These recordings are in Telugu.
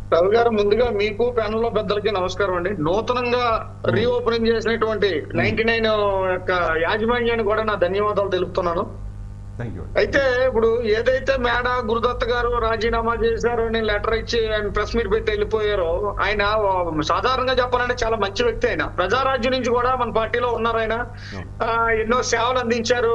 రవి గారు ముందుగా మీకు ప్యానల్ లో పెద్దలకి నమస్కారం అండి నూతనంగా రీఓపెనింగ్ చేసినటువంటి నైన్టీ నైన్ యొక్క యాజమాన్యాన్ని కూడా నా ధన్యవాదాలు తెలుపుతున్నాను థ్యాంక్ యూ అయితే ఇప్పుడు ఏదైతే మేడ గురుదత్త గారు రాజీనామా చేశారో నేను లెటర్ ఇచ్చి ఆయన ప్రెస్ మీట్ పెట్టి వెళ్ళిపోయారో ఆయన సాధారణంగా చెప్పాలంటే చాలా మంచి వ్యక్తి ఆయన ప్రజారాజ్యం నుంచి కూడా మన పార్టీలో ఉన్నారు ఆయన ఆ, ఎన్నో సేవలు అందించారు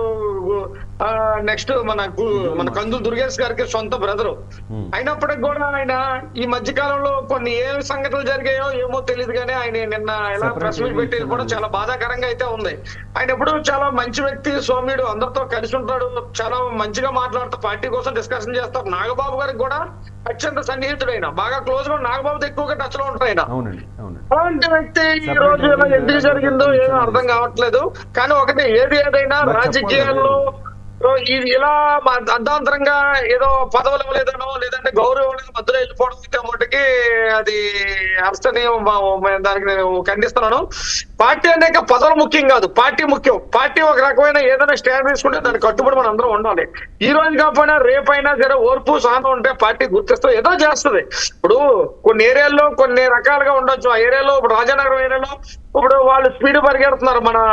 నెక్స్ట్ మన గు- మన కందు దుర్గేష్ గారికి సొంత బ్రదరు Hmm. అయినప్పటికి కూడా ఆయన ఈ మధ్య కాలంలో కొన్ని ఏ సంఘటనలు జరిగాయో ఏమో తెలియదు కానీ ఆయన నిన్న ఎలా Separate ప్రెస్ మీట్ పెట్టి కూడా చాలా బాధాకరంగా అయితే ఉంది ఆయన ఎప్పుడు చాలా మంచి వ్యక్తి సౌమ్యుడు అందరితో కలిసి ఉంటాడు చాలా మంచిగా మాట్లాడుతూ పార్టీ కోసం డిస్కషన్ చేస్తారు నాగబాబు గారికి కూడా అత్యంత సన్నిహితుడైన బాగా క్లోజ్ గా నాగబాబుతో ఎక్కువగా టచ్ లో ఉంటారు ఆయన అవునండి అవునండి అలాంటి వ్యక్తి ఈ రోజు ఇలా ఎందుకు జరిగిందో ఏమీ అర్థం కావట్లేదు కానీ ఒకటి ఏది ఏదైనా మరి రాజకీయాల్లో ఇది ఇలా మా- అర్ధాంతరంగా ఏదో పదవులు ఇవ్వలేదనో లేదంటే గౌరవం లేదు మధ్యలో వెళ్ళిపోవడం అయితే మటుకి అది అర్థనీయం దానికి నేను ఖండిస్తున్నాను పార్టీ అనేక పదవులు ముఖ్యం కాదు పార్టీ ముఖ్యం పార్టీ ఒక రకమైన ఏదైనా స్టాండ్ తీసుకుంటే దానికి కట్టుబడి మనం అందరం ఉండాలి ఈ రోజు కాకపోయినా రేపైనా సరే ఓర్పు సహనం ఉంటే పార్టీ గుర్తిస్తూ ఏదో చేస్తుంది ఇప్పుడు కొన్ని ఏరియాల్లో కొన్ని రకాలుగా ఉండొచ్చు ఆ ఏరియాలో ఇప్పుడు రాజానగరం ఏరియాలో ఇప్పుడు వాళ్ళు స్పీడ్ పరిగెడుతున్నారు మన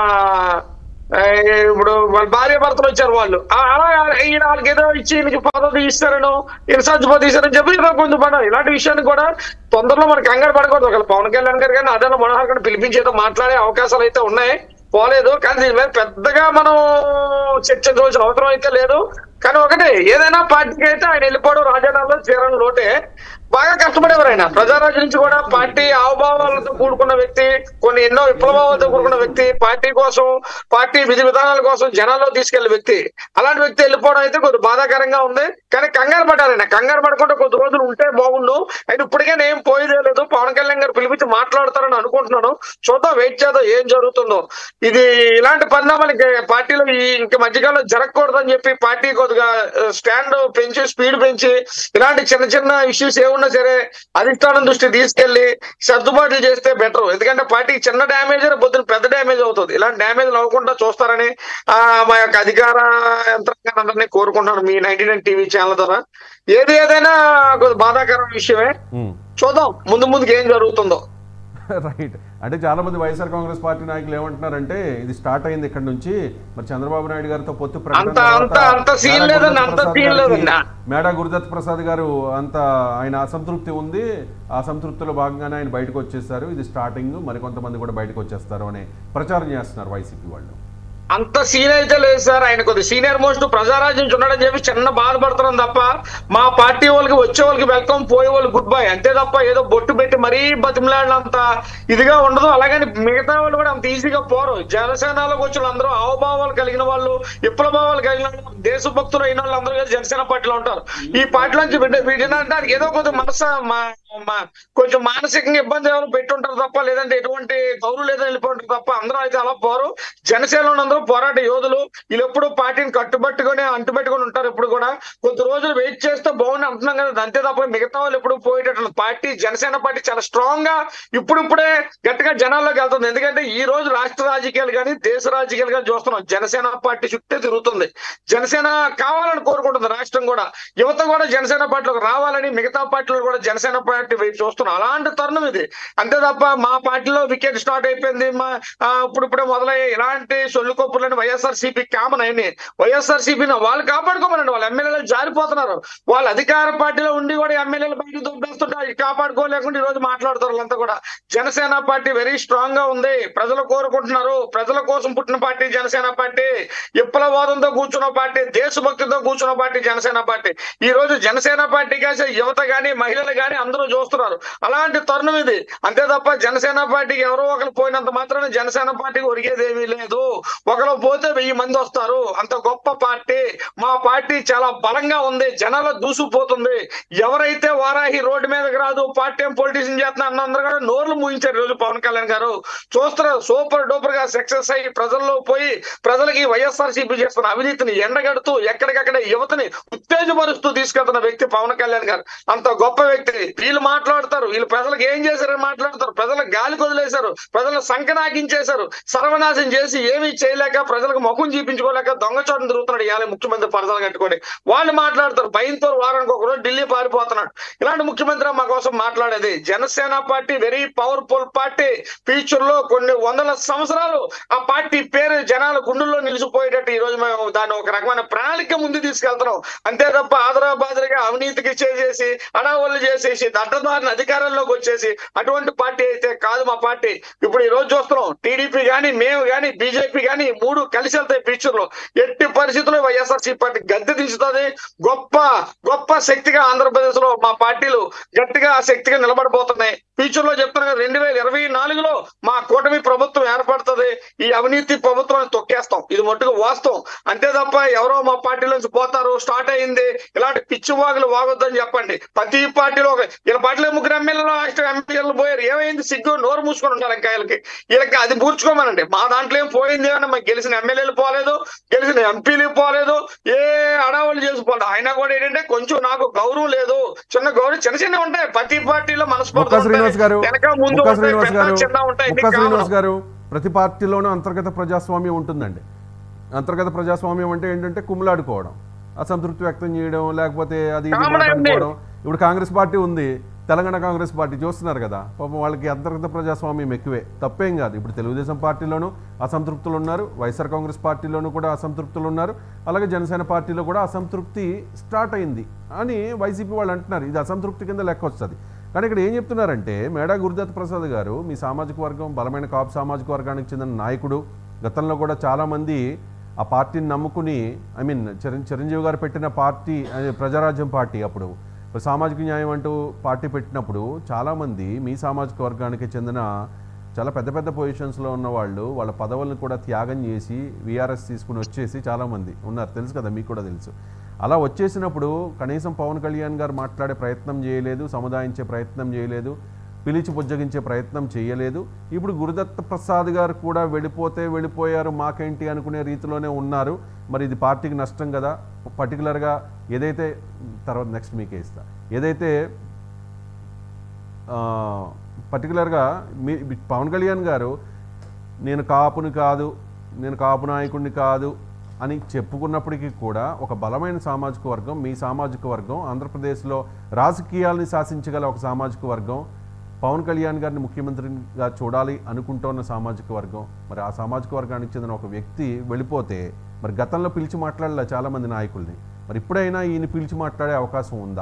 ఆ, ఇప్పుడు వాళ్ళ భార్య భర్తలు వచ్చారు వాళ్ళు ఆ, అలా ఈయన వాళ్ళకి ఏదో ఇచ్చి ఈయనకి పదవి ఇస్తారనో ఇన్సార్జ్ పదవి ఇస్తారని చెప్పి ఏదో కొంచెం పడాలి ఇలాంటి విషయాన్ని కూడా తొందరలో మనకి కంగారు పడకూడదు ఒకవేళ పవన్ కళ్యాణ్ గారు కానీ అదే మనోహర్ గారిని పిలిపించి ఏదో మాట్లాడే అవకాశాలు అయితే ఉన్నాయి పోలేదు కానీ దీని మీద పెద్దగా మనం చర్చించవలసిన అవసరం అయితే లేదు కానీ ఒకటి ఏదైనా పార్టీకి అయితే ఆయన వెళ్ళిపోవడం రాజధానిలో చేరని లోటే బాగా కష్టపడేవారు ఆయన ప్రజారాజ్యం నుంచి కూడా పార్టీ ఆవభావాలతో కూడుకున్న వ్యక్తి కొన్ని ఎన్నో విప్లవాలతో కూడుకున్న వ్యక్తి పార్టీ కోసం పార్టీ విధి విధానాల కోసం జనాల్లో తీసుకెళ్లే వ్యక్తి అలాంటి వ్యక్తి వెళ్ళిపోవడం అయితే కొద్ది బాధాకరంగా ఉంది కానీ కంగారు పడ్డారు ఆయన కంగారు పడకుండా కొద్ది రోజులు ఉంటే బాగుండు ఆయన ఇప్పటికే ఏం పోయేదే లేదు పవన్ కళ్యాణ్ గారు పిలిపించి మాట్లాడతారని అనుకుంటున్నాను చూద్దాం వెయిట్ చేద్దాం ఏం జరుగుతుందో ఇది ఇలాంటి పరిణామాలు ఇంక పార్టీలో ఈ ఇంక మధ్యకాలంలో జరగకూడదని చెప్పి పార్టీ కొద్దిగా స్టాండ్ పెంచి స్పీడ్ పెంచి ఇలాంటి చిన్న చిన్న ఇష్యూస్ ఏమున్నా సరే అధిష్టానం దృష్టి తీసుకెళ్లి సర్దుబాట్లు చేస్తే బెటర్ ఎందుకంటే పార్టీకి చిన్న డ్యామేజ్ పొద్దున పెద్ద డ్యామేజ్ అవుతుంది ఇలాంటి డ్యామేజ్ అవ్వకుండా చూస్తారని ఆ మా యొక్క అధికార యంత్రాంగాన్ని అందరినీ కోరుకుంటున్నాను మీ నైన్టీ నైన్ టీవీ ఛానల్ ద్వారా ఏది ఏదైనా కొద్ది బాధాకరమైన విషయమే ఉమ్. చూద్దాం ముందు ముందుకు ఏం జరుగుతుందో రైట్ అంటే చాలా మంది వైఎస్ఆర్ కాంగ్రెస్ పార్టీ నాయకులు ఏమంటున్నారంటే ఇది స్టార్ట్ అయింది ఇక్కడ నుంచి మరి చంద్రబాబు నాయుడు గారితో పొత్తు ప్రకటన అంత- తర్వాత అంత- అంత scene మేడా లేదండి, గురుదత్ అంత ప్రసాద్ scene గారికి- లేదండి. మేడా గురుదత్ ప్రసాద్ గారు అంత ఆయన అసంతృప్తి ఉంది ఆ సంతృప్తిలో భాగంగానే ఆయన బయటకు వచ్చేసారు ఇది స్టార్టింగ్ మరికొంతమంది కూడా బయటకు వచ్చేస్తారు అని ప్రచారం చేస్తున్నారు వైసీపీ వాళ్ళు అంత సీన్ అయితే లేదు సార్ ఆయన కొద్ది సీనియర్ మోస్ట్ ప్రజారాజ్యం నుంచి ఉన్నాడని చెప్పి చిన్న బాధపడుతున్నాం తప్ప మా పార్టీ వాళ్ళకి వచ్చే వాళ్ళకి వెల్కమ్ పోయే వాళ్ళు గుడ్ బై అంతే తప్ప ఏదో బొట్టు పెట్టి మరీ బతిమలాడినంత ఇదిగా ఉండదు అలాగని మిగతా వాళ్ళు కూడా అంత ఈజీగా పోరు జనసేనలోకి వచ్చిన అందరూ అవభావాలు కలిగిన వాళ్ళు విప్లభావాలు కలిగిన వాళ్ళు దేశభక్తులు అయిన వాళ్ళు అందరూ కలిసి జనసేన పార్టీలో ఉంటారు ఈ పార్టీలో నుంచి విడ- విడినడానికి ఏదో కొంచెం మనస మా- మా- కొంచెం మానసికంగా ఇబ్బంది ఏమైనా పెట్టుంటారు తప్ప లేదంటే ఎటువంటి గౌరవం లేదని వెళ్ళిపోతారు తప్ప అందరూ అయితే అలా పోరు జనసేనలో ఉన్న అందరూ పోరాట యోధులు వీళ్ళు ఎప్పుడు పార్టీని కట్టుబట్టుకొని అంటుపెట్టుకొని ఉంటారు ఇప్పుడు కూడా కొద్ది రోజులు వెయిట్ చేస్తే బాగుంది అంటున్నాం కదా అంతే తప్ప మిగతా వాళ్ళు ఎప్పుడు పోయేటట్లు పార్టీ జనసేన పార్టీ చాలా స్ట్రాంగ్ గా ఇప్పుడిప్పుడే గట్టిగా జనాల్లోకి వెళ్తుంది ఎందుకంటే ఈ రోజు రాష్ట్ర రాజకీయాలు కానీ దేశ రాజకీయాలు కానీ చూస్తున్నాం జనసేన పార్టీ చుట్టే తిరుగుతుంది జనసేన కావాలని కోరుకుంటుంది రాష్ట్రం కూడా యువత కూడా జనసేన పార్టీలోకి రావాలని మిగతా పార్టీలు కూడా జనసేన పార్టీ వైపు చూస్తున్నాం అలాంటి తరుణం ఇది అంతే తప్ప మా పార్టీలో వికెట్ స్టార్ట్ అయిపోయింది మా ఆ, ఇప్పుడు ఇప్పుడే మొదలయ్యాయి ఇలాంటి సొల్లు కొప్పులని వైఎస్ఆర్ సిపి కామన్ అయినాయి వైఎస్ఆర్ సిపిని వాళ్ళు కాపాడుకోమనండి వాళ్ళ ఎమ్మెల్యేలు జారిపోతున్నారు వాళ్ళ అధికార పార్టీలో ఉండి కూడా ఎమ్మెల్యేలు బయట దుబ్బేస్తుంటే అవి కాపాడుకోలేకుండా ఈ రోజు మాట్లాడుతారు వాళ్ళంతా కూడా జనసేన పార్టీ వెరీ స్ట్రాంగ్ గా ఉంది ప్రజలు కోరుకుంటున్నారు ప్రజల కోసం పుట్టిన పార్టీ జనసేన పార్టీ విప్లవాదంతో కూర్చున్న పార్టీ దేశభక్తితో కూర్చున్న పార్టీ జనసేన పార్టీ ఈ రోజు జనసేన పార్టీ కాసే యువత గాని మహిళలు గాని అందరూ చూస్తున్నారు అలాంటి తరుణం ఇది అంతే తప్ప జనసేన పార్టీకి ఎవరో ఒకరు పోయినంత మాత్రాన జనసేన పార్టీకి ఒరిగేది ఏమీ లేదు ఒకరు పోతే వెయ్యి మంది వస్తారు అంత గొప్ప పార్టీ మా పార్టీ చాలా బలంగా ఉంది జనాల దూసుకుపోతుంది ఎవరైతే వారాహి రోడ్డు మీదకి రాదు పార్ట్ టైం పొలిటీషియన్ చేస్తున్నా అన్నందరూ కూడా నోర్లు ముగించారు ఈ రోజు పవన్ కళ్యాణ్ గారు చూస్తున్నారు సూపర్ డూపర్ గా సక్సెస్ అయ్యి ప్రజల్లో పోయి ప్రజలకి వైఎస్ఆర్ సిపి చేస్తున్న అవినీతిని ఎండగడుతూ ఎక్కడికక్కడ యువతని ఉత్తేజపరుస్తూ తీసుకెళ్తున్న వ్యక్తి పవన్ కళ్యాణ్ గారు అంత గొప్ప వ్యక్తి వీళ్ళు వీళ్ళు మాట్లాడతారు వీళ్ళు ప్రజలకు ఏం చేశారని మాట్లాడతారు ప్రజలకు గాలి వదిలేశారు ప్రజలను సంకనాకించేశారు సర్వనాశం చేసి ఏమీ చేయలేక ప్రజలకు ముఖం చూపించుకోలేక దొంగచోటం తిరుగుతున్నాడు ఇవాళ ముఖ్యమంత్రి పరదలు కట్టుకొని వాళ్ళు మాట్లాడతారు భయంతో వారానికి ఒక రోజు ఢిల్లీ పారిపోతున్నాడు ఇలాంటి ముఖ్యమంత్రి మా కోసం మాట్లాడేది Janasena party very powerful party future లో కొన్ని వందల సంవత్సరాలు ఆ పార్టీ పేరు జనాల గుండెల్లో నిలిచిపోయేటట్టు ఈ రోజు మేము దాన్ని ఒక రకమైన ప్రణాళిక ముందు తీసుకెళ్తున్నాం అంతే తప్ప ఆదరాబాదరిగా అవినీతికి చేసేసి అడావళ్ళు చేసేసి దట్టదారిని అధికారంలోకి వచ్చేసి అటువంటి పార్టీ అయితే కాదు మా పార్టీ ఇప్పుడు ఈ రోజు చూస్తున్నాం టీడీపీ గాని మేము గాని బీజేపీ గాని ఈ మూడు కలిసి వెళ్తాయి ఫ్యూచర్ లో ఎట్టి పరిస్థితుల్లో వైఎస్ఆర్సీ పార్టీ గద్దె దించుతుంది గొప్ప గొప్ప శక్తిగా ఆంధ్రప్రదేశ్ లో మా పార్టీలు గట్టిగా శక్తిగా నిలబడబోతున్నాయి ఫ్యూచర్ లో చెప్తున్నా కదా రెండు వేల ఇరవై నాలుగులో మా కూటమి ప్రభుత్వం ఏర్పడుతుంది ఈ అవినీతి ప్రభుత్వాన్ని తొక్కేస్తాం ఇది మట్టుకు వాస్తవం అంతే తప్ప ఎవరో మా పార్టీ నుంచి పోతారు స్టార్ట్ అయింది ఇలాంటి పిచ్చి వాగులు వాగొద్దని చెప్పండి ప్రతి పార్టీలో ఒక వీళ్ళ పార్టీలో ముగ్గురు ఎమ్మెల్యేలు లాస్ట్ ఎంపీలు పోయారు ఏమైంది సిగ్గు నోరు మూసుకొని ఉంటారు ఇంకా వీళ్ళకి వీళ్ళకి అది పూడ్చుకోమనండి మా దాంట్లో ఏం పోయింది అని మాకు గెలిచిన ఎమ్మెల్యేలు పోలేదు గెలిచిన ఎంపీలు పోలేదు ఏ అడవులు చేసుకోలేదు అయినా కూడా ఏంటంటే కొంచెం నాకు గౌరవం లేదు చిన్న గౌరవం చిన్న చిన్న ఉంటాయి ప్రతి పార్టీలో ముక్కా శ్రీనివాస్ గారు వెనక ముందు ముక్కా ఉంటాయి, శ్రీనివాస్ పెద్ద, గారు చిన్న ఉంటాయి ముక్కా ఇది శ్రీనివాస్ కామన్. గారు ప్రతి పార్టీలోనూ అంతర్గత ప్రజాస్వామ్యం ఉంటుందండి అంతర్గత ప్రజాస్వామ్యం అంటే ఏంటంటే కుమ్ములాడుకోవడం అసంతృప్తి వ్యక్తం చేయడం లేకపోతే అది ఇది కామన్ అండి. మాట్లాడుకోవడం ఇప్పుడు కాంగ్రెస్ పార్టీ ఉంది తెలంగాణ కాంగ్రెస్ పార్టీ చూస్తున్నారు కదా పాపం వాళ్ళకి అంతర్గత ప్రజాస్వామ్యం ఎక్కువే తప్పేం కాదు ఇప్పుడు తెలుగుదేశం పార్టీలోనూ అసంతృప్తులు ఉన్నారు వైఎస్ఆర్ కాంగ్రెస్ పార్టీలోనూ కూడా అసంతృప్తులు ఉన్నారు అలాగే జనసేన పార్టీలో కూడా అసంతృప్తి స్టార్ట్ అయింది అని వైసీపీ వాళ్ళు అంటున్నారు ఇది అసంతృప్తి కింద లెక్క వస్తుంది కానీ ఇక్కడ ఏం చెప్తున్నారంటే మేడా గురుదత్ ప్రసాద్ గారు మీ సామాజిక వర్గం బలమైన కాపు సామాజిక వర్గానికి చెందిన నాయకుడు గతంలో కూడా చాలామంది ఆ పార్టీని నమ్ముకుని ఐ మీన్ చిరం చిరంజీవి గారు పెట్టిన పార్టీ అదే ప్రజారాజ్యం పార్టీ అప్పుడు సామాజిక న్యాయం అంటూ పార్టీ పెట్టినప్పుడు చాలామంది మీ సామాజిక వర్గానికి చెందిన చాలా పెద్ద పెద్ద పొజిషన్స్లో ఉన్న వాళ్ళు వాళ్ళ పదవులను కూడా త్యాగం చేసి వీఆర్ఎస్ తీసుకుని వచ్చేసి చాలామంది ఉన్నారు తెలుసు కదా మీకు కూడా తెలుసు అలా వచ్చేసినప్పుడు కనీసం పవన్ కళ్యాణ్ గారు మాట్లాడే ప్రయత్నం చేయలేదు సముదాయించే ప్రయత్నం చేయలేదు పిలిచి పుజ్జగించే ప్రయత్నం చేయలేదు ఇప్పుడు గురుదత్త ప్రసాద్ గారు కూడా వెళ్ళిపోతే వెళ్ళిపోయారు మాకేంటి అనుకునే రీతిలోనే ఉన్నారు మరి ఇది పార్టీకి నష్టం కదా పర్టికులర్గా ఏదైతే తర్వాత నెక్స్ట్ మీకే ఇస్తా ఏదైతే పర్టికులర్గా మీ మీ- పవన్ కళ్యాణ్ గారు నేను కాపుని కాదు నేను కాపు నాయకుడిని కాదు అని చెప్పుకున్నప్పటికీ కూడా ఒక బలమైన సామాజిక వర్గం మీ సామాజిక వర్గం ఆంధ్రప్రదేశ్లో రాజకీయాల్ని శాసించగల ఒక సామాజిక వర్గం పవన్ కళ్యాణ్ గారిని ముఖ్యమంత్రిగా చూడాలి అనుకుంటున్న సామాజిక వర్గం మరి ఆ సామాజిక వర్గానికి చెందిన ఒక వ్యక్తి వెళ్ళిపోతే మరి గతంలో పిలిచి మాట్లాడలే చాలామంది నాయకుల్ని మరి ఇప్పుడైనా ఈయన పిలిచి మాట్లాడే అవకాశం ఉందా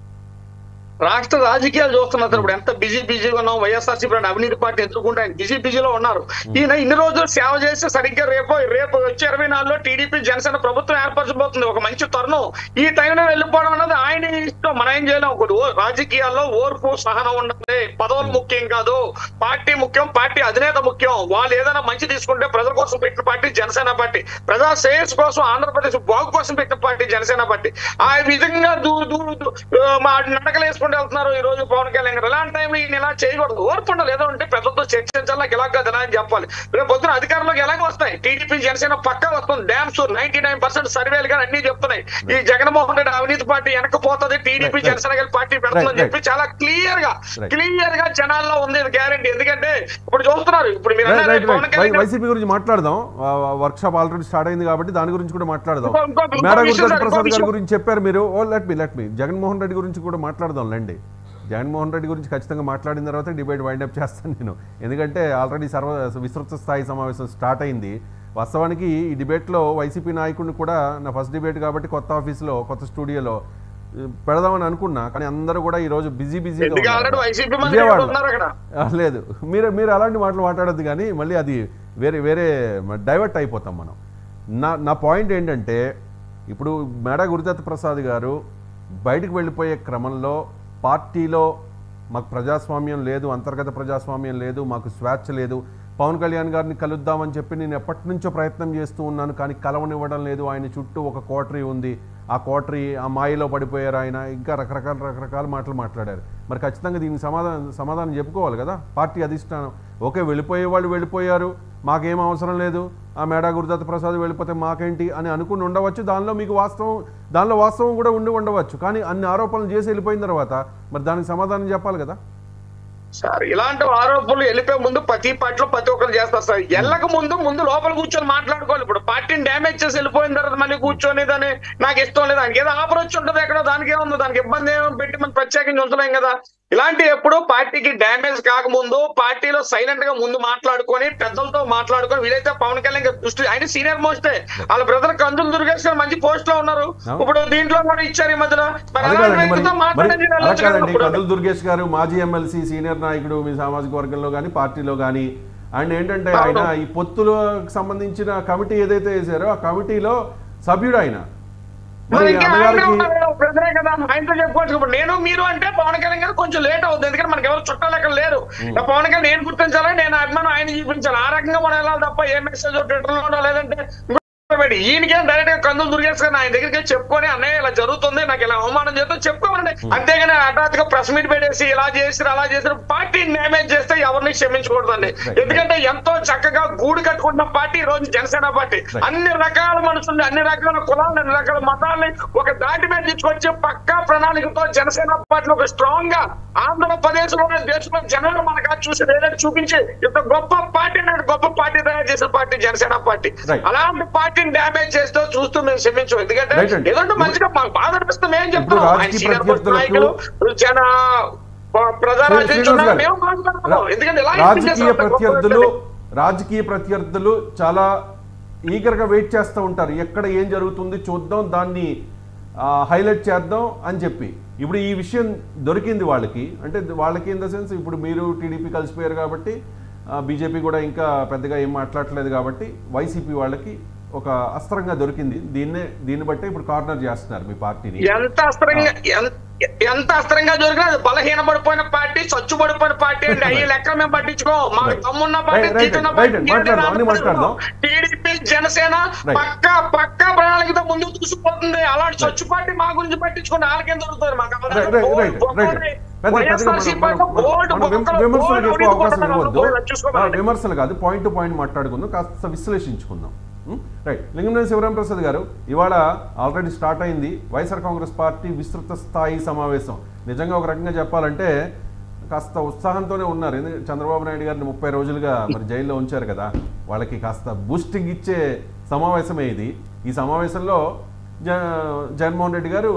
రాష్ట్ర రాజకీయాలు చూస్తున్నారు ఇప్పుడు ఎంత బిజీ బిజీగా ఉన్నాం వైఎస్ఆర్సీపీ అవినీతి పార్టీ ఎదుర్కొంటే ఆయన బిజీ బిజీలో ఉన్నారు ఈయన ఇన్ని రోజులు సేవ చేస్తే సరిగ్గా రేపు రేపు వచ్చే ఇరవై నాలుగులో టీడీపీ జనసేన ప్రభుత్వం ఏర్పరచబోతుంది ఒక మంచి తరుణం ఈ టైంలో వెళ్ళిపోవడం అన్నది ఆయన ఇష్టం మనం ఏం చేయలేం ఒకటి ఓ- రాజకీయాల్లో ఓర్పు సహనం ఉండాలి పదవులు ముఖ్యం కాదు పార్టీ ముఖ్యం పార్టీ అధినేత ముఖ్యం వాళ్ళు ఏదైనా మంచి తీసుకుంటే ప్రజల కోసం పెట్టిన పార్టీ జనసేన పార్టీ ప్రజా శ్రేయస్ కోసం ఆంధ్రప్రదేశ్ బాగు కోసం పెట్టిన పార్టీ జనసేన పార్టీ ఆ విధంగా దూరు దూరు దూ- ఆ, మా నడకలు వేసుకుంటూ వెళ్తున్నారు ఈ రోజు పవన్ కళ్యాణ్ గారు ఇలాంటి టైంలో ఈయన ఇలా చేయకూడదు ఓర్పు ఉండాలి ఏదో ఉంటే ప్రజలతో చర్చించాలి నాకు ఇలా కదా అని చెప్పాలి రేపు పొద్దున అధికారంలోకి ఎలాగ వస్తాయి టీడీపీ జనసేన పక్కా వస్తుంది damn sure ninety nine percent సర్వేలు కానీ అన్ని చెప్తున్నాయి ఈ జగన్మోహన్ రెడ్డి అవినీతి పార్టీ వెనకపోతుంది టీడీపీ Right, right. జనసేన కలిసి పార్టీ పెడుతుందని Right, చెప్పి చాలా క్లియర్ గా Right. క్లియర్ గా జనాల్లో ఉంది ఇది గ్యారంటీ ఎందుకంటే ఇప్పుడు చూస్తున్నారు ఇప్పుడు మీరు రైట్ అన్నారు రైట్ పవన్ రైట్ కళ్యాణ్ గారు- వైసీపీ గురించి మాట్లాడదాం వర్క్ షాప్ ఆల్రెడీ స్టార్ట్ అయింది కాబట్టి దాని గురించి కూడా మాట్లాడదాం ఇంకో- ఇంకో- ఇంకో మేడా విషయం గురుదత్ సార్, ఇంకో ప్రసాద్ గారి విషయం. గురించి చెప్పారు మీరు ఓ let me let me Jaganmohan Reddy గురించి కూడా మాట్లాడదాం లేండి జగన్మోహన్ రెడ్డి గురించి ఖచ్చితంగా మాట్లాడిన తర్వాత డిబేట్ వైండ్ అప్ చేస్తాను నేను ఎందుకంటే ఆల్రెడీ సర్వ విస్తృత స్థాయి సమావేశం స్టార్ట్ అయింది వాస్తవానికి ఈ డిబేట్లో వైసీపీ నాయకుడిని కూడా నా ఫస్ట్ డిబేట్ కాబట్టి కొత్త ఆఫీస్లో కొత్త స్టూడియోలో ఆ, పెడదామని అనుకున్నా కానీ అందరూ కూడా ఈ రోజు బిజీ బిజీగా ఎందుకు ఆల్రెడీ వైసీపీ మంది విజయవాడలో. ఉన్నారు అక్కడ ఆ, లేదు మీరు మీరు అలాంటి మాటలు మాట్లాడద్దు కానీ మళ్ళీ అది వేరే వేరే డైవర్ట్ అయిపోతాం మనం నా నా పాయింట్ ఏంటంటే ఇప్పుడు మేడా గురుదత్ ప్రసాద్ గారు బయటకు వెళ్ళిపోయే క్రమంలో పార్టీలో మాకు ప్రజాస్వామ్యం లేదు అంతర్గత ప్రజాస్వామ్యం లేదు మాకు స్వేచ్ఛ లేదు పవన్ కళ్యాణ్ గారిని కలుద్దామని చెప్పి నేను ఎప్పటి నుంచో ప్రయత్నం చేస్తూ ఉన్నాను కానీ కలవనివ్వడం లేదు ఆయన చుట్టూ ఒక కోటరీ ఉంది ఆ కోటరీ ఆ మాయలో పడిపోయారు ఆయన ఇంకా రకరకాల రకరకాల మాటలు మాట్లాడారు మరి ఖచ్చితంగా దీనికి సమాధానం సమాధానం చెప్పుకోవాలి కదా పార్టీ అధిష్టానం ఓకే వెళ్ళిపోయే వాళ్ళు వెళ్ళిపోయారు మాకేం అవసరం లేదు ఆ మేడా గురుదత్త ప్రసాద్ వెళ్ళిపోతే మాకేంటి అని అనుకుని ఉండవచ్చు దానిలో మీకు వాస్తవం దానిలో వాస్తవం కూడా ఉండి ఉండవచ్చు కానీ అన్ని ఆరోపణలు చేసి వెళ్ళిపోయిన తర్వాత మరి దానికి సమాధానం చెప్పాలి కదా సార్ ఇలాంటి ఆరోపణలు వెళ్ళిపోయే ముందు ప్రతి పార్టీలో ప్రతి ఒక్కరు చేస్తారు సార్ వెళ్ళక ముందు ముందు లోపల కూర్చొని మాట్లాడుకోవాలి ఇప్పుడు పార్టీని డ్యామేజ్ చేసి వెళ్ళిపోయిన తర్వాత మళ్ళీ కూర్చొని దాన్ని నాకు ఇష్టం లేదు దానికి ఏదో ఆఫర్ వచ్చి ఉంటుంది ఎక్కడ దానికి ఏముంది దానికి ఇబ్బంది ఏమో పెట్టి మనం ప్రత్యేకించి ఉంచలేం కదా ఇలాంటి ఎప్పుడు పార్టీకి డ్యామేజ్ కాకముందు పార్టీలో సైలెంట్ గా ముందు మాట్లాడుకొని పెద్దలతో మాట్లాడుకొని వీలైతే పవన్ కళ్యాణ్ గారి దృష్టి ఆయన సీనియర్ మోస్టే వాళ్ళ బ్రదర్ కందులు దుర్గేష్ గారు మంచి పోస్ట్ లో ఉన్నారు ఇప్పుడు దీంట్లో కూడా ఇచ్చారు ఈ మధ్యలో మరి అది అలాంటి కాదండి మరి వ్యక్తితో మరి మాట్లాడండి అలా వెళ్ళొచ్చు కదా కాదండి అప్పుడు. కదులు దుర్గేష్ గారు మాజీ ఎమ్మెల్సీ సీనియర్ నాయకుడు మీ సామాజిక వర్గంలో కానీ పార్టీలో కానీ అండ్ ఏంటంటే ఆయన ఈ పొత్తులకు సంబంధించిన కమిటీ ఏదైతే వేసారో ఆ కమిటీలో సభ్యుడు ఆయన మరి మరి ఇంకా ఆయనే అన్నగారికి ఉన్నారు కదా, బ్రదరే కదా ఆయనతో చెప్పుకోవచ్చు ఇప్పుడు నేను మీరు అంటే పవన్ కళ్యాణ్ గారు కొంచెం లేట్ అవుతుంది ఎందుకంటే మనకి ఎవరు చుట్టాలు ఎక్కడ లేరు ఇక పవన్ కళ్యాణ్ నేను గుర్తించాలి నేను అభిమానం ఆయన చూపించాలి ఆ రకంగా మనం వెళ్ళాలి తప్ప ఏ మెసేజ్ ట్విట్టర్ లో లేదంటే పెట్టి ఈయనకేం డైరెక్ట్ గా కందులు దుర్గేసుకొని ఆయన దగ్గరికి వెళ్ళి చెప్పుకొని అన్నయ్య ఇలా జరుగుతుంది నాకు ఇలా అవమానం చేస్తే చెప్పుకోమండి అంతేగాని హఠాత్ గా ప్రెస్ మీట్ పెట్టేసి ఇలా చేసి అలా చేసి పార్టీని డ్యామేజ్ చేస్తే ఎవరిని క్షమించకూడదండి ఎందుకంటే ఎంతో చక్కగా గూడు కట్టుకుంటున్న పార్టీ ఈ రోజు జనసేన పార్టీ అన్ని రకాల మనుషుల్ని అన్ని రకాల కులాలను అన్ని రకాల మతాలని ఒక దాటి మీద తీసుకొచ్చి పక్కా ప్రణాళికతో జనసేన పార్టీ ఒక స్ట్రాంగ్ గా ఆంధ్రప్రదేశ్ లో దేశంలో జనాలు మనకు చూసి ఏదైతే చూపించి ఇంత గొప్ప పార్టీ నాడు గొప్ప పార్టీ తయారు చేసిన పార్టీ జనసేన పార్టీ Right. అలాంటి పార్టీని డ్యామేజ్ చేస్తూ చూస్తూ మేము క్షమించం ఎందుకంటే Right అండి. ఏదంటే మంచిగా మాకు బాధ అనిపిస్తుంది ఏం చెప్తాం ఇప్పుడు ఆయన రాజకీయ సీనియర్ ప్రత్యర్థులకు- నాయకులు జన ప్రజారాజ్యం శ్రీనివాస్ ఉన్నారు. గారు, మేము మాట్లాడుతున్నాం ఎందుకంటే ఇలా రాజకీయ ప్రత్యర్థులు రాజకీయ ప్రత్యర్థులు చాలా ఈగర్గా వెయిట్ చేస్తూ ఉంటారు ఎక్కడ ఏం జరుగుతుంది చూద్దాం దాన్ని హైలైట్ చేద్దాం అని చెప్పి ఇప్పుడు ఈ విషయం దొరికింది వాళ్ళకి అంటే వాళ్ళకి ఇన్ ద సెన్స్ ఇప్పుడు మీరు టీడీపీ కలిసిపోయారు కాబట్టి బీజేపీ కూడా ఇంకా పెద్దగా ఏం మాట్లాడట్లేదు కాబట్టి వైసీపీ వాళ్ళకి ఒక అస్త్రంగా దొరికింది దీన్నే దీన్ని బట్టే ఇప్పుడు కార్నర్ చేస్తున్నారు మీ పార్టీని ఎంత అస్త్రంగా ఎన్- ఎంత అస్త్రంగా దొరికినా అది బలహీనపడిపోయిన పార్టీ చచ్చుబడిపోయిన పార్టీ అండి అయ్యి లెక్క మేము పట్టించుకో మా Right. తమ్మున్న పార్టీ Right, right, తీటున్న right, పార్టీ right. మాట్లాడదాం, అన్ని మాట్లాడదాం. TDP Janasena Right. పక్క పక్క ప్రణాళికతో ముందుకు తీసుకుపోతుంది అలాంటి చచ్చు పార్టీ మా గురించి పట్టించుకోండి వాళ్ళకేం దొరుకుతుంది మాకు రైట్ రైట్ రైట్ రైట్ పెద్ద పెద్దగా మనం- మనం- మనం- మనం విమ- విమర్శలకు ఎక్కువ అవకాశం ఇవ్వద్దు ఆ, చూసుకోవాలి విమర్శలు కాదు పాయింట్ టు పాయింట్ మాట్లాడుకుందాం కాస్త విశ్లేషించుకుందాం ఉం? రైట్ లింగంనేని శివరాం ప్రసాద్ గారు ఇవాళ ఆల్రెడీ స్టార్ట్ అయింది వైఎస్ఆర్ కాంగ్రెస్ పార్టీ విస్తృత స్థాయి సమావేశం నిజంగా ఒక రకంగా చెప్పాలంటే కాస్త ఉత్సాహంతోనే ఉన్నారు ఎందుకంటే చంద్రబాబు నాయుడు గారిని ముప్పై రోజులుగా మరి జైల్లో ఉంచారు కదా వాళ్ళకి కాస్త బూస్టింగ్ ఇచ్చే సమావేశమే ఇది ఈ సమావేశంలో జ జగన్మోహన్ రెడ్డి గారు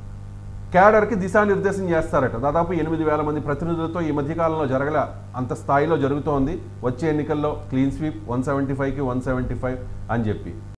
క్యాడర్కి దిశానిర్దేశం చేస్తారట దాదాపు ఎనిమిది వేల మంది ప్రతినిధులతో ఈ మధ్యకాలంలో జరగల అంత స్థాయిలో జరుగుతోంది వచ్చే ఎన్నికల్లో క్లీన్ స్వీప్ వన్ సెవెంటీ ఫైవ్కి వన్ సెవెంటీ ఫైవ్ అని చెప్పి